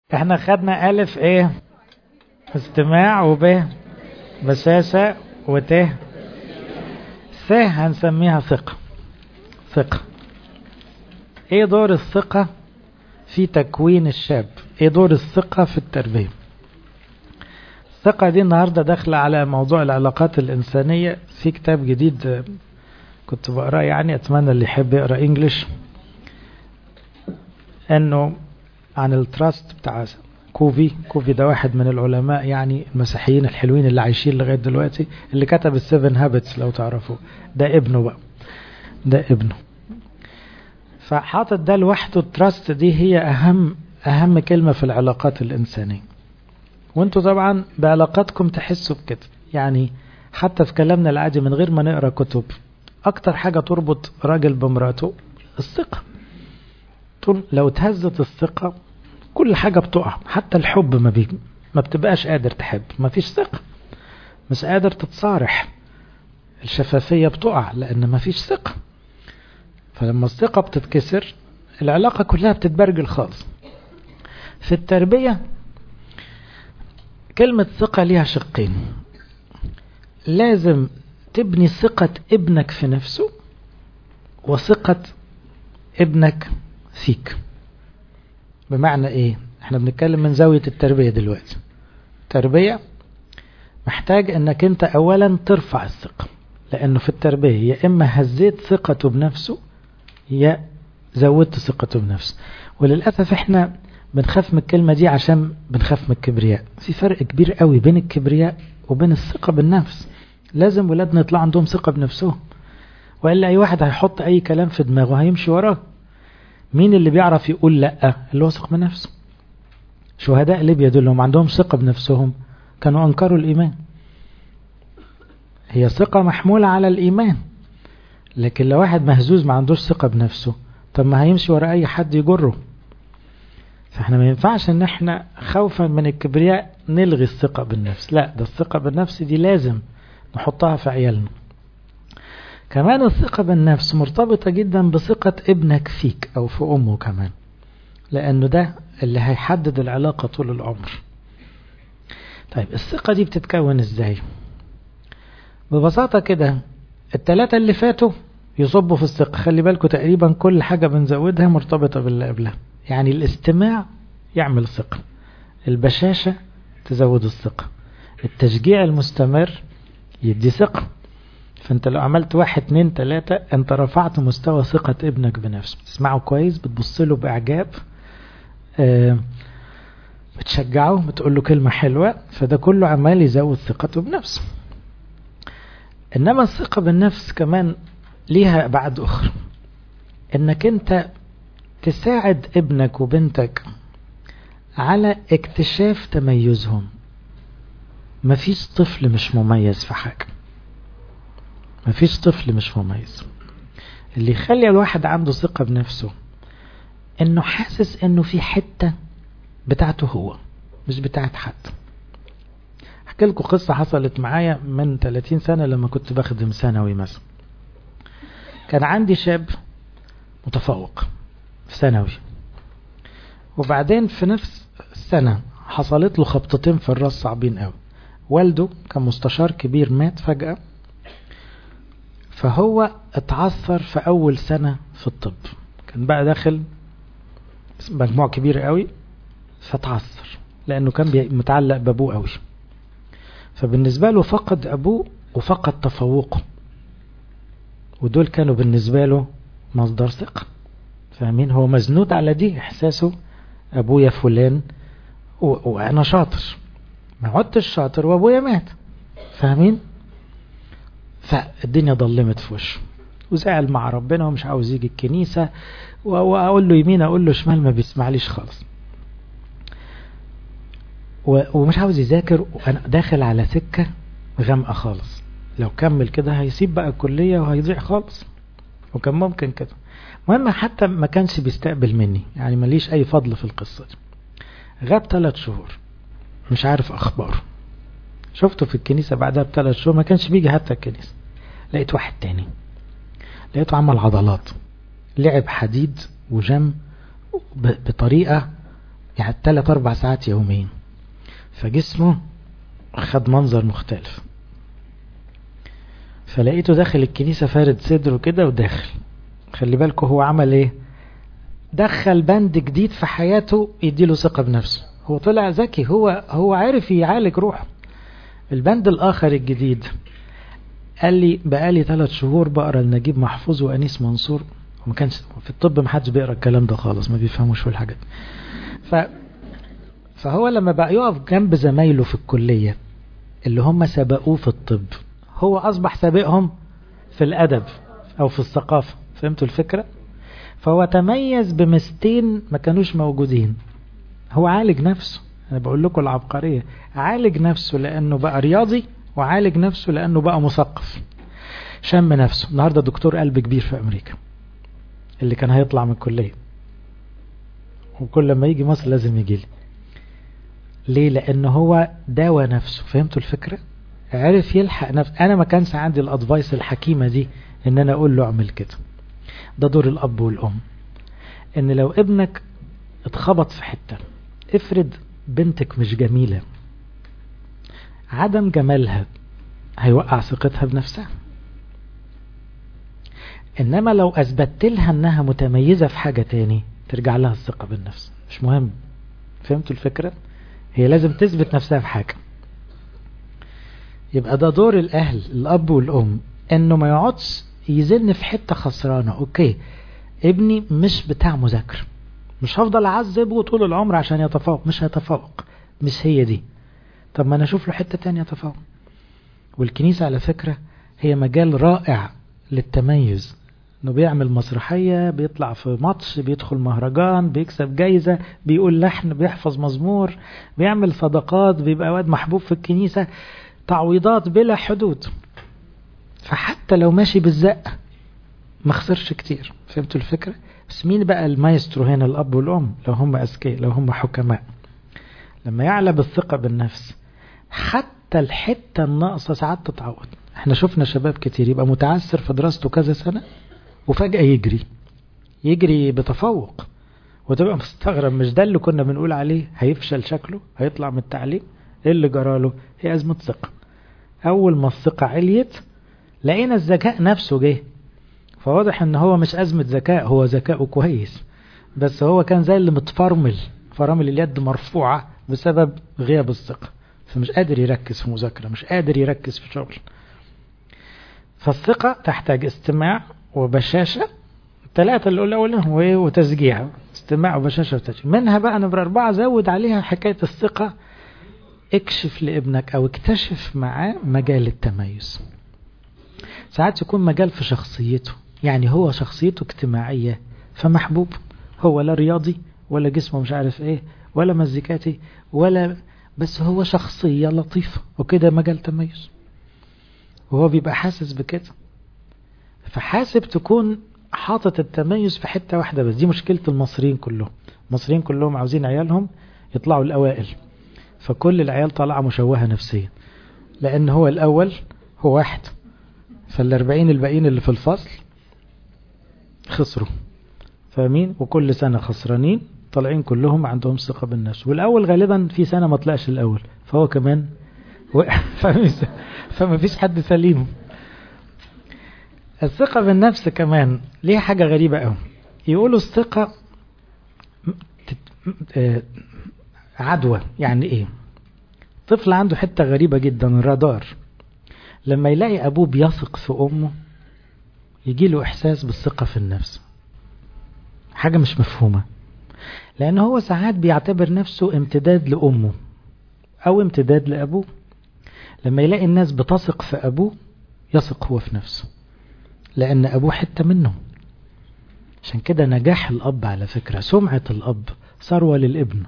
احنا خدنا ألف ايه استماع وب بساسة وت ث هنسميها ثقة ثقة ايه دور الثقة في تكوين الشاب ايه دور الثقة في التربية الثقة دي النهاردة داخلة على موضوع العلاقات الإنسانية في كتاب جديد كنت بقراه يعني أتمنى اللي يحب يقرأ إنجليش أنه عن التراست بتاع كوفي كوفي ده واحد من العلماء يعني المسيحيين الحلوين اللي عايشين لغاية دلوقتي اللي كتب السيفن هابتس لو تعرفوا ده ابنه بقى ده ابنه فحاطط ده لوحده التراست دي هي أهم أهم كلمة في العلاقات الإنسانية وانتوا طبعا بعلاقاتكم تحسوا بكده يعني حتى في كلامنا العادي من غير ما نقرا كتب اكتر حاجة تربط راجل بمراته الثقة طول لو اتهزت الثقة كل حاجة بتقع حتى الحب ما بي ما بتبقاش قادر تحب ما فيش ثقة مش قادر تتصارح الشفافية بتقع لأن ما فيش ثقة فلما الثقة بتتكسر العلاقة كلها بتتبرجل خالص في التربية كلمة ثقة ليها شقين لازم تبني ثقة ابنك في نفسه وثقة ابنك فيك بمعنى ايه احنا بنتكلم من زاوية التربية دلوقتي تربية محتاج انك انت اولا ترفع الثقة لانه في التربية يا اما هزيت ثقته بنفسه يا زودت ثقته بنفسه وللأسف احنا بنخاف من الكلمة دي عشان بنخاف من الكبرياء في فرق كبير قوي بين الكبرياء وبين الثقة بالنفس لازم ولادنا يطلع عندهم ثقة بنفسهم وإلا أي واحد هيحط أي كلام في دماغه هيمشي وراه مين اللي بيعرف يقول لأ اللي واثق من نفسه شهداء ليبيا دول هم عندهم ثقة بنفسهم كانوا أنكروا الإيمان هي ثقة محمولة على الإيمان لكن لو واحد مهزوز ما عندوش ثقة بنفسه طب ما هيمشي ورا أي حد يجره فاحنا ما ينفعش ان احنا خوفا من الكبرياء نلغي الثقة بالنفس لا ده الثقة بالنفس دي لازم نحطها في عيالنا كمان الثقة بالنفس مرتبطة جدا بثقة ابنك فيك او في امه كمان لانه ده اللي هيحدد العلاقة طول العمر طيب الثقة دي بتتكون ازاي ببساطة كده التلاتة اللي فاتوا يصبوا في الثقة خلي بالكم تقريبا كل حاجة بنزودها مرتبطة باللي قبلها يعني الاستماع يعمل ثقة البشاشة تزود الثقة التشجيع المستمر يدي ثقة فانت لو عملت واحد اتنين تلاتة انت رفعت مستوى ثقة ابنك بنفسه بتسمعه كويس بتبص له بإعجاب اه بتشجعه بتقول له كلمة حلوة فده كله عمال يزود ثقته بنفسه انما الثقة بالنفس كمان ليها أبعاد أخرى انك انت تساعد ابنك وبنتك على اكتشاف تميزهم مفيش طفل مش مميز في حاجة مفيش طفل مش مميز اللي يخلي الواحد عنده ثقة بنفسه انه حاسس انه في حتة بتاعته هو مش بتاعت حد احكي لكم قصة حصلت معايا من 30 سنة لما كنت بخدم ثانوي مثلا كان عندي شاب متفوق في ثانوي وبعدين في نفس السنة حصلت له خبطتين في الراس صعبين قوي والده كان مستشار كبير مات فجأة فهو اتعثر في أول سنة في الطب كان بقى داخل مجموع كبير قوي فتعثر لأنه كان متعلق بأبوه قوي فبالنسبة له فقد أبوه وفقد تفوقه ودول كانوا بالنسبة له مصدر ثقة فاهمين هو مزنود على دي احساسه ابويا فلان وانا شاطر ما عدتش شاطر وابويا مات فاهمين فالدنيا ضلمت في وشه وزعل مع ربنا ومش عاوز يجي الكنيسة واقول له يمين اقول له شمال ما بيسمعليش خالص ومش عاوز يذاكر وانا داخل على سكة غامقة خالص لو كمل كده هيسيب بقى الكلية وهيضيع خالص وكان ممكن كده المهم حتى ما كانش بيستقبل مني يعني ماليش اي فضل في القصة دي غاب ثلاث شهور مش عارف اخباره شفته في الكنيسة بعدها بثلاث شهور ما كانش بيجي حتى الكنيسة لقيت واحد تاني لقيته عمل عضلات لعب حديد وجم بطريقة يعني ثلاث أربع ساعات يوميا فجسمه خد منظر مختلف فلقيته داخل الكنيسة فارد صدره كده وداخل خلي بالكم هو عمل ايه دخل بند جديد في حياته يديله ثقة بنفسه هو طلع ذكي هو هو عارف يعالج روحه البند الآخر الجديد قال لي بقالي ثلاث شهور بقرا لنجيب محفوظ وأنيس منصور وما كانش في الطب ما حدش بيقرا الكلام ده خالص ما بيفهموش في الحاجات ف فهو لما بقى يقف جنب زمايله في الكلية اللي هم سبقوه في الطب هو أصبح سابقهم في الأدب أو في الثقافة فهمتوا الفكرة فهو تميز بمستين ما كانوش موجودين هو عالج نفسه أنا بقول لكم العبقرية عالج نفسه لأنه بقى رياضي وعالج نفسه لأنه بقى مثقف شم نفسه النهاردة دكتور قلب كبير في أمريكا اللي كان هيطلع من الكلية وكل لما يجي مصر لازم يجي لي ليه لأنه هو داوى نفسه فهمتوا الفكرة عرف يلحق نفسه أنا ما كانش عندي الأدفايس الحكيمة دي إن أنا أقول له أعمل كده ده دور الأب والأم إن لو ابنك اتخبط في حتة افرض بنتك مش جميلة عدم جمالها هيوقع ثقتها بنفسها إنما لو أثبتت لها إنها متميزة في حاجة تاني ترجع لها الثقة بالنفس مش مهم فهمتوا الفكرة هي لازم تثبت نفسها في حاجة يبقى ده دور الأهل الأب والأم إنه ما يقعدش يزن في حتة خسرانة أوكي ابني مش بتاع مذاكرة مش هفضل أعذبه طول العمر عشان يتفوق مش هيتفوق مش هي دي طب ما أنا أشوف له حتة تانية يتفوق والكنيسة على فكرة هي مجال رائع للتميز انه بيعمل مسرحية بيطلع في ماتش بيدخل مهرجان بيكسب جايزة بيقول لحن بيحفظ مزمور بيعمل صدقات بيبقى واد محبوب في الكنيسة تعويضات بلا حدود فحتى لو ماشي بالزق ما خسرش كتير فهمتوا الفكرة بس مين بقى المايسترو هنا الأب والأم لو هم أذكياء لو هم حكماء لما يعلى بالثقة بالنفس حتى الحتة الناقصة ساعات تتعوض احنا شفنا شباب كتير يبقى متعثر في دراسته كذا سنة وفجأة يجري يجري بتفوق وتبقى مستغرب مش ده اللي كنا بنقول عليه هيفشل شكله هيطلع من التعليم ايه اللي جراله هي أزمة ثقة أول ما الثقة عليت لقينا الذكاء نفسه جه فواضح ان هو مش أزمة ذكاء هو ذكاؤه كويس بس هو كان زي اللي متفرمل فرامل اليد مرفوعة بسبب غياب الثقة فمش قادر يركز في مذاكرة مش قادر يركز في شغل فالثقة تحتاج استماع وبشاشة الثلاثة اللي قلنا هو ايه وتشجيع استماع وبشاشة وتشجيع منها بقى نمرة أربعة زود عليها حكاية الثقة اكشف لابنك أو اكتشف معاه مجال التميز ساعات يكون مجال في شخصيته يعني هو شخصيته اجتماعية فمحبوب هو لا رياضي ولا جسمه مش عارف ايه ولا مزيكاتي ولا بس هو شخصية لطيفة وكده مجال تميز وهو بيبقى حاسس بكده فحاسب تكون حاطط التميز في حتة واحدة بس دي مشكلة المصريين كلهم المصريين كلهم عاوزين عيالهم يطلعوا الأوائل فكل العيال طالعة مشوهة نفسيا لأن هو الأول هو واحد فالأربعين الباقيين اللي في الفصل خسروا فاهمين وكل سنة خسرانين طالعين كلهم عندهم ثقة بالنفس والأول غالبا في سنة ما طلعش الأول فهو كمان وقع فما فيش حد سليم الثقة بالنفس كمان ليها حاجة غريبة قوي يقولوا الثقة عدوى يعني ايه طفل عنده حتة غريبة جدا الرادار لما يلاقي أبوه بيثق في أمه يجي له إحساس بالثقة في النفس حاجة مش مفهومة لأن هو ساعات بيعتبر نفسه امتداد لأمه أو امتداد لأبوه لما يلاقي الناس بتثق في أبوه يثق هو في نفسه لأن أبوه حتة منه عشان كده نجاح الأب على فكرة سمعة الأب ثروة للابن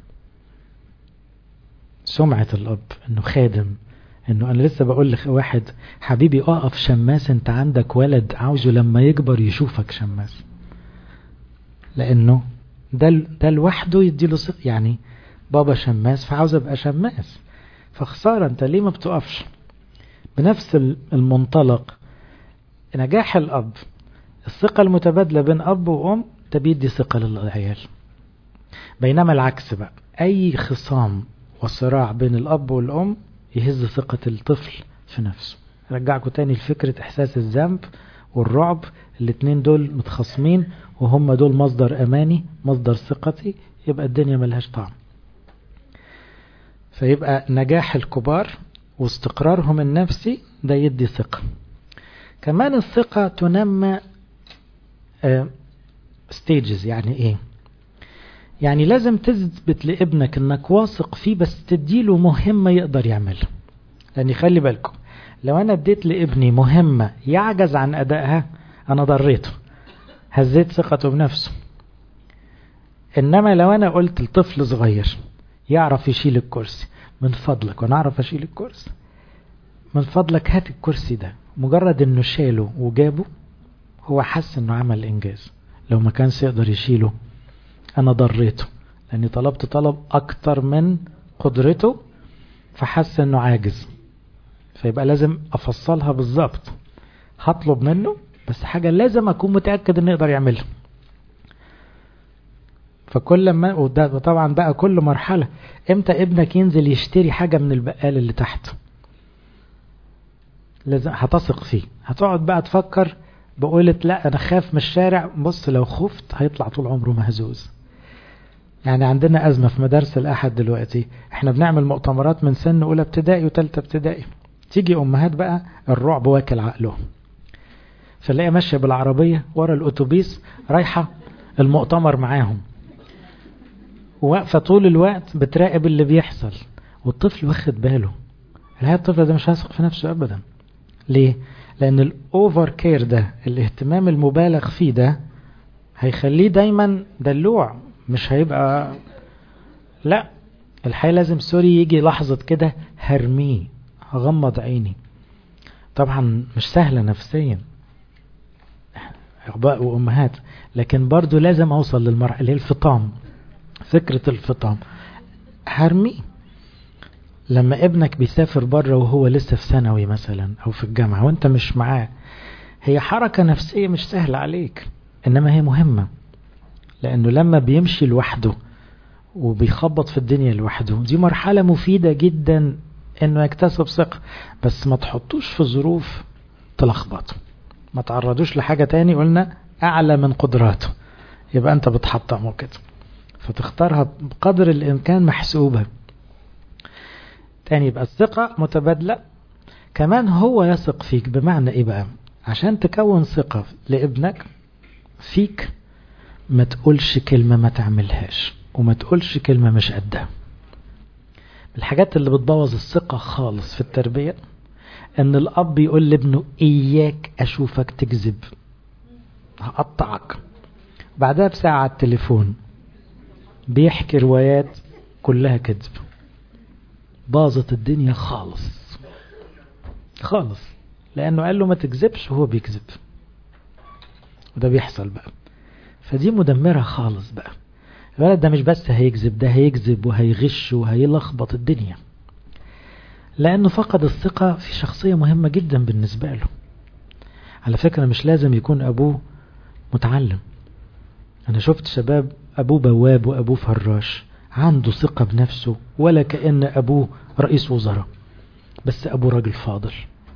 سمعة الأب أنه خادم أنه أنا لسه بقول لك واحد حبيبي أقف شماس أنت عندك ولد عاوزه لما يكبر يشوفك شماس لأنه ده ده لوحده يديله ثقة يعني بابا شماس فعاوز ابقى شماس فخسارة انت ليه ما بتقفش بنفس المنطلق نجاح الأب الثقة المتبادلة بين أب وأم ده بيدي ثقة للعيال بينما العكس بقى أي خصام وصراع بين الأب والأم يهز ثقة الطفل في نفسه رجعكم تاني لفكرة إحساس الذنب والرعب الاتنين دول متخاصمين وهم دول مصدر أماني مصدر ثقتي يبقى الدنيا ملهاش طعم فيبقى نجاح الكبار واستقرارهم النفسي ده يدي ثقة كمان الثقة تنمى ستيجز يعني ايه يعني لازم تثبت لابنك انك واثق فيه بس تديله مهمة يقدر يعملها لان خلي بالكم لو انا اديت لابني مهمة يعجز عن ادائها انا ضريته هزيت ثقته بنفسه انما لو انا قلت لطفل صغير يعرف يشيل الكرسي من فضلك وانا اعرف اشيل الكرسي من فضلك هات الكرسي ده مجرد انه شاله وجابه هو حس انه عمل انجاز لو ما كانش يقدر يشيله انا ضريته لاني طلبت طلب اكتر من قدرته فحس انه عاجز فيبقى لازم افصلها بالظبط هطلب منه بس حاجة لازم اكون متأكد انه يقدر يعملها فكل ما وده طبعا بقى كل مرحلة امتى ابنك ينزل يشتري حاجة من البقال اللي تحت لازم هتثق فيه هتقعد بقى تفكر بقولت لا انا خاف من الشارع بص لو خفت هيطلع طول عمره مهزوز يعني عندنا أزمة في مدارس الأحد دلوقتي احنا بنعمل مؤتمرات من سن أولى ابتدائي وتالتة ابتدائي تيجي أمهات بقى الرعب واكل عقلهم فنلاقيها ماشية بالعربية ورا الأتوبيس رايحة المؤتمر معاهم واقفة طول الوقت بتراقب اللي بيحصل والطفل واخد باله الحقيقة الطفل ده مش هيثق في نفسه أبدا ليه؟ لأن الأوفر كير ده الاهتمام المبالغ فيه ده هيخليه دايما دلوع مش هيبقى لا الحقيقة لازم سوري يجي لحظة كده هرميه هغمض عيني طبعا مش سهلة نفسيا أباء وأمهات لكن برضو لازم أوصل للمرحلة اللي هي الفطام فكرة الفطام هرميه لما ابنك بيسافر بره وهو لسه في ثانوي مثلا أو في الجامعة وانت مش معاه هي حركة نفسية مش سهلة عليك إنما هي مهمة لأنه لما بيمشي لوحده وبيخبط في الدنيا لوحده دي مرحلة مفيدة جدا انه يكتسب ثقة بس ما تحطوش في ظروف تلخبطه ما تعرضوش لحاجة تاني قلنا اعلى من قدراته يبقى انت بتحطمه كده فتختارها بقدر الامكان محسوبة تاني يبقى الثقة متبادلة كمان هو يثق فيك بمعنى ايه بقى عشان تكون ثقة لابنك فيك ما تقولش كلمة ما تعملهاش وما تقولش كلمة مش قدها الحاجات اللي بتبوظ الثقة خالص في التربية ان الاب يقول لابنه اياك اشوفك تكذب هقطعك بعدها بساعة على التليفون بيحكي روايات كلها كذب باظت الدنيا خالص خالص لانه قال له ما تكذبش وهو بيكذب وده بيحصل بقى فدي مدمرة خالص بقى الولد ده مش بس هيكذب ده هيكذب وهيغش وهيلخبط الدنيا لأنه فقد الثقة في شخصية مهمة جدا بالنسبة له على فكرة مش لازم يكون أبوه متعلم أنا شفت شباب أبوه بواب وأبوه فراش عنده ثقة بنفسه ولا كأن أبوه رئيس وزراء بس أبوه راجل فاضل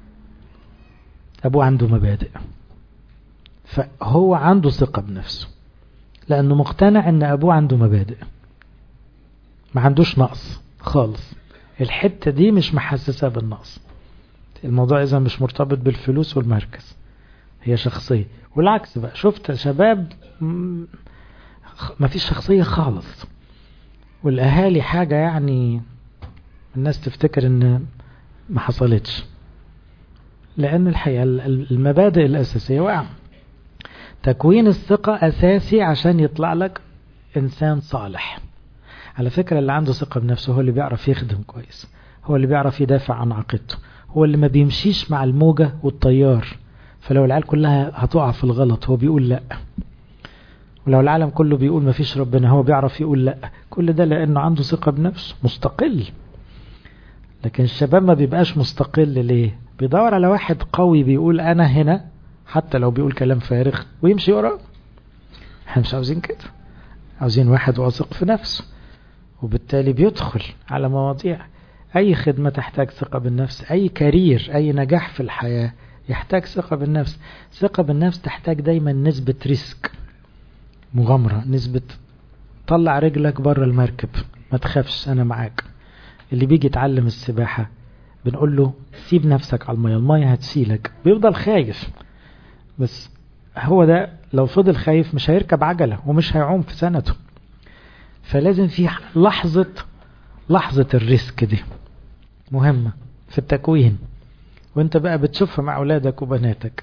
أبوه عنده مبادئ فهو عنده ثقة بنفسه لأنه مقتنع أن أبوه عنده مبادئ ما عندوش نقص خالص الحتة دي مش محسسة بالنقص الموضوع إذا مش مرتبط بالفلوس والمركز هي شخصية والعكس بقى شفت شباب ما فيش شخصية خالص والأهالي حاجة يعني الناس تفتكر ان ما حصلتش لأن الحقيقة المبادئ الأساسية وقع تكوين الثقة أساسي عشان يطلع لك إنسان صالح على فكرة اللي عنده ثقة بنفسه هو اللي بيعرف يخدم كويس هو اللي بيعرف يدافع عن عقيدته هو اللي ما بيمشيش مع الموجة والطيار فلو العيال كلها هتقع في الغلط هو بيقول لا ولو العالم كله بيقول ما فيش ربنا هو بيعرف يقول لا كل ده لأنه عنده ثقة بنفسه مستقل لكن الشباب ما بيبقاش مستقل ليه بيدور على واحد قوي بيقول أنا هنا حتى لو بيقول كلام فارغ ويمشي وراه احنا مش عاوزين كده عاوزين واحد واثق في نفسه وبالتالي بيدخل على مواضيع أي خدمة تحتاج ثقة بالنفس أي كارير أي نجاح في الحياة يحتاج ثقة بالنفس ثقة بالنفس تحتاج دايما نسبة ريسك مغامرة نسبة طلع رجلك بره المركب ما تخافش أنا معاك اللي بيجي يتعلم السباحة بنقول له سيب نفسك على المية المية هتسيلك بيفضل خايف بس هو ده لو فضل خايف مش هيركب عجلة ومش هيعوم في سنته فلازم في لحظة لحظة الريسك دي مهمة في التكوين وانت بقى بتشوفها مع اولادك وبناتك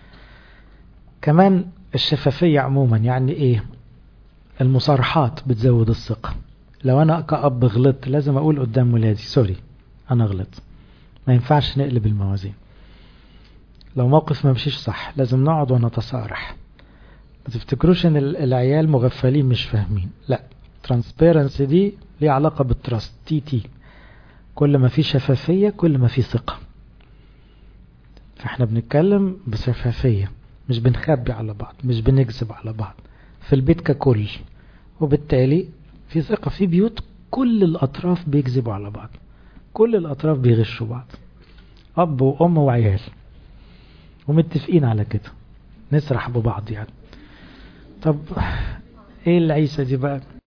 كمان الشفافية عموما يعني ايه المصارحات بتزود الثقة لو انا كأب غلطت لازم اقول قدام ولادي سوري انا غلط ما ينفعش نقلب الموازين لو موقف ما مشيش صح لازم نقعد ونتصارح ما تفتكروش ان العيال مغفلين مش فاهمين لا ترانسبيرنسي دي ليها علاقة بالتراست تي تي كل ما في شفافية كل ما في ثقة فاحنا بنتكلم بشفافية مش بنخبي على بعض مش بنكذب على بعض في البيت ككل وبالتالي في ثقة في بيوت كل الأطراف بيكذبوا على بعض كل الأطراف بيغشوا بعض أب وأم وعيال ومتفقين على كده نسرح ببعض يعني طب ايه العيسى دي بقى